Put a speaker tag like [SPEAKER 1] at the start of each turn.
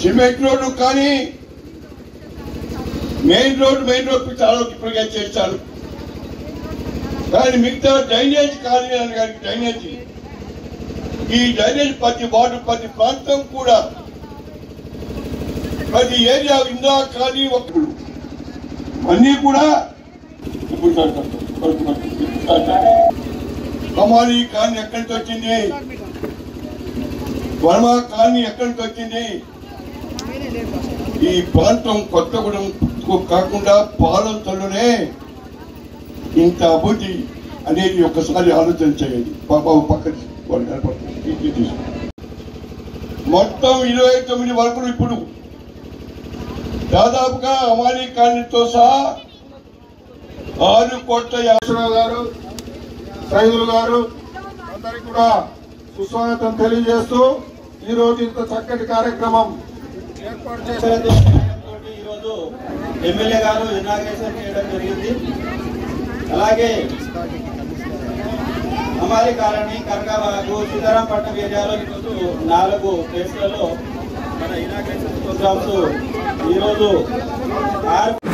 [SPEAKER 1] Cement road కానీ main road main road చాలా ఇప్పటికే చేశారు కానీ మిగతా డ్రైనేజ్ కాలనీ అని కానీ డ్రైనేజ్ ఈ డ్రైనేజ్ ప్రతి వార్డు ప్రతి ప్రాంతం కూడా ప్రతి ఏరియా ఇందా కానీ ఒకడు అన్నీ కూడా ఇప్పుడు కమాలి కాలనీ ఎక్కడి నుంచి వచ్చింది వర్మ కాలనీ ఎక్కడి నుంచి వచ్చింది ఈ ప్రాంతం కొత్తగూడెం కాకుండా పాలంతలోనే ఇంత అభివృద్ధి అనేది ఒక్కసారి ఆలోచన చేయండి పాప పక్కన వాళ్ళు కనపడుతుంది. ఇది తీసుకో. మొత్తం ఇరవై తొమ్మిది వరకు ఇప్పుడు దాదాపుగా అమానీ కాలనీతో సహా ఆరు కోట్ల యాభై
[SPEAKER 2] కృష్ణరావు గారు సైదులు గారు అందరికి కూడా సుస్వాగతం తెలియజేస్తూ ఈ రోజు ఇంత చక్కటి కార్యక్రమం ఏర్పాటు చేశారు
[SPEAKER 3] ఈరోజు ఎమ్మెల్యే గారు ఇనాగ్రేషన్ చేయడం జరిగింది అలాగే అమారి కాలనీ కనకాబాగు సీతారాంపట్నం ఏరియాలో ఈరోజు నాలుగు ప్లేస్లలో మన ఇనాగ్రేషన్ ప్రోగ్రామ్స్ ఈరోజు ఆరు